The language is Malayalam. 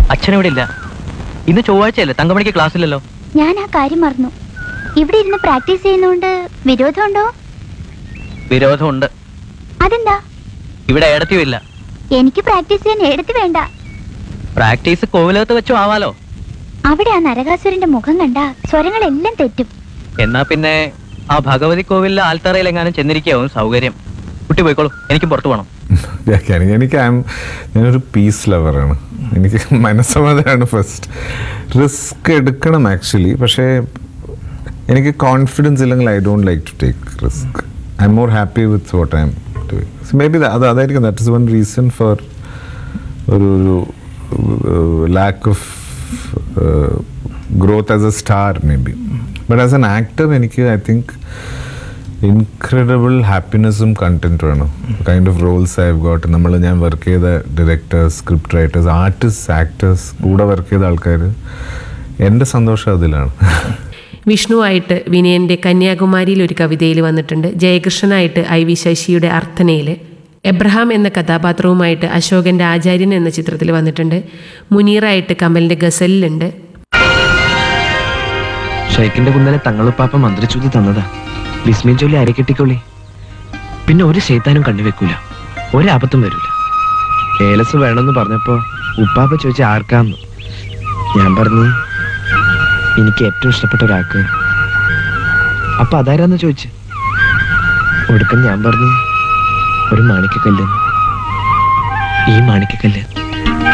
അച്ഛനിവിടെ ഇല്ല ഇന്ന് ചൊവ്വാഴ്ചയല്ലേ തങ്കമണിക്ക് ക്ലാസ് ഇല്ലല്ലോ ഞാൻ ആ കാര്യം മറന്നു ഇവിടെ ഇരുന്ന് പ്രാക്ടീസ് ചെയ്യുന്നോണ്ട് വിരോധമുണ്ടോ വിരോധമുണ്ട് അതെന്താ ഇവിടെ ഏടത്തിയും ഇല്ല എനിക്ക് പ്രാക്ടീസ് ചെയ്യാൻ എടുത്ത് വേണ്ട പ്രാക്ടീസ് കോവിലകത്ത് വെച്ചും ആവാലോ അവിടെ ആ നരകാസുരന്റെ മുഖം കണ്ട സ്വരങ്ങളെല്ലാം തെറ്റും എന്നാ പിന്നെ ആ ഭഗവതി കോവിലിലെ ആൽത്തറയിൽ എങ്ങാനും ചെന്നിരിക്കാവും സൗകര്യം കുട്ടി പോയിക്കോളൂ എനിക്കും പുറത്തു പോകണം വ്യാഖ്യാനിക്കും എനിക്ക് ഐ ഞാനൊരു പീസ് ലവറാണ് എനിക്ക് മനസ്സമാധാനമാണ് ഫസ്റ്റ് റിസ്ക് എടുക്കണം ആക്ച്വലി പക്ഷേ എനിക്ക് കോൺഫിഡൻസ് ഇല്ലെങ്കിൽ I don't like to take risk I'm more happy with what I'm doing maybe അത് അതായിരിക്കും that is one reason for ഒരു ഒരു lack of growth as a star maybe but as an actor എനിക്ക് ഐ തിങ്ക് ഇൻക്രെഡിബിൾ ഹാപ്പിനെസ്സും കണ്ടന്റ് വേണം kind of roles I got നമ്മൾ ഞാൻ വർക്ക് ചെയ്ത directors script writers artist actors കൂടെ വർക്ക് ചെയ്ത ആൾക്കാർ എൻ്റെ സന്തോഷം അതിലാണ് വിഷ്ണുവായിട്ട് വിനയൻ്റെ കന്യാകുമാരിയിൽ ഒരു കവിതയിൽ വന്നിട്ടുണ്ട് ജയകൃഷ്ണനായിട്ട് ഐ വി ശശിയുടെ അർത്ഥനയിൽ എബ്രഹാം എന്ന കഥാപാത്രവുമായിട്ട് അശോകൻ്റെ ആചാര്യൻ എന്ന ചിത്രത്തിൽ വന്നിട്ടുണ്ട് മുനീറായിട്ട് കമലിൻ്റെ ഗസലിലുണ്ട് ഷൈക്കിന്റെ കുന്നലെ തങ്ങളുപ്പാപ്പ മന്ത്രിച്ചൂതി തന്നതാ വിസ്മയം ചൊല്ലി അരക്കെട്ടിക്കൊള്ളി പിന്നെ ഒരു ശൈത്താനും കണ്ടുവെക്കൂല ഒരാപത്തും വരൂല ഏലസ് വേണമെന്ന് പറഞ്ഞപ്പോ ഉപ്പാപ്പ ചോദിച്ച ആർക്കാന്ന് ഞാൻ പറഞ്ഞു എനിക്ക് ഏറ്റവും ഇഷ്ടപ്പെട്ട ഒരാൾക്ക് അപ്പൊ അതാരാന്ന് ചോദിച്ചു ഒടുക്കം ഞാൻ പറഞ്ഞു ഒരു മാണിക്കക്കല്ല് ഈ മാണിക്കക്കല്ല്